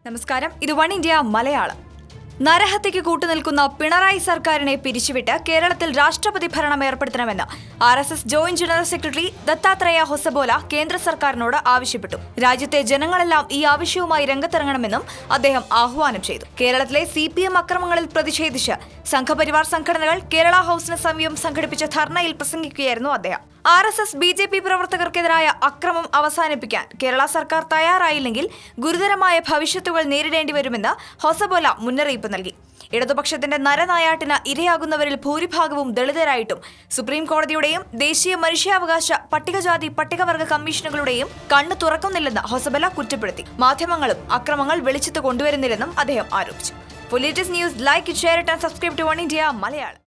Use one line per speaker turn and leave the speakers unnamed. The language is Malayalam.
നമസ്കാരം ഇത് വൺ ഇന്ത്യ മലയാളം നരഹത്യക്ക് കൂട്ടുനിൽക്കുന്ന പിണറായി സർക്കാരിനെ പിരിച്ചുവിട്ട് കേരളത്തിൽ രാഷ്ട്രപതി ഭരണം ഏർപ്പെടുത്തണമെന്ന് R S S joint general secretary Dattatreya Hosabale കേന്ദ്ര സർക്കാരിനോട് ആവശ്യപ്പെട്ടു രാജ്യത്തെ ജനങ്ങളെല്ലാം ഈ ആവശ്യവുമായി രംഗത്തിറങ്ങണമെന്നും അദ്ദേഹം ആഹ്വാനം ചെയ്തു കേരളത്തിലെ സി പി എം അക്രമങ്ങളിൽ പ്രതിഷേധിച്ച് സംഘപരിവാർ സംഘടനകൾ കേരള ഹൌസിന് സമീപം സംഘടിപ്പിച്ച ധർണയിൽ പ്രസംഗിക്കുകയായിരുന്നു അദ്ദേഹം R S S B J P പ്രവർത്തകർക്കെതിരായ അക്രമം അവസാനിപ്പിക്കാൻ കേരള സർക്കാർ തയ്യാറായില്ലെങ്കിൽ ഗുരുതരമായ ഭവിഷ്യത്തുകൾ നേരിടേണ്ടി വരുമെന്ന് ഹൊസബോല മുന്നറിയിപ്പ് നൽകി ഇടതുപക്ഷത്തിന്റെ നരനായാട്ടിന് ഇരയാകുന്നവരിൽ ഭൂരിഭാഗവും ദളിതരായിട്ടും സുപ്രീം കോടതിയുടെയും ദേശീയ മനുഷ്യാവകാശ പട്ടികജാതി പട്ടികവർഗ കമ്മീഷനുകളുടെയും കണ്ണു തുറക്കുന്നില്ലെന്ന് ഹൊസബല കുറ്റപ്പെടുത്തി മാധ്യമങ്ങളും അക്രമങ്ങൾ വെളിച്ചത്ത് കൊണ്ടുവരുന്നില്ലെന്നും അദ്ദേഹം ആരോപിച്ചു politics news like share and subscribe to one India Malayalam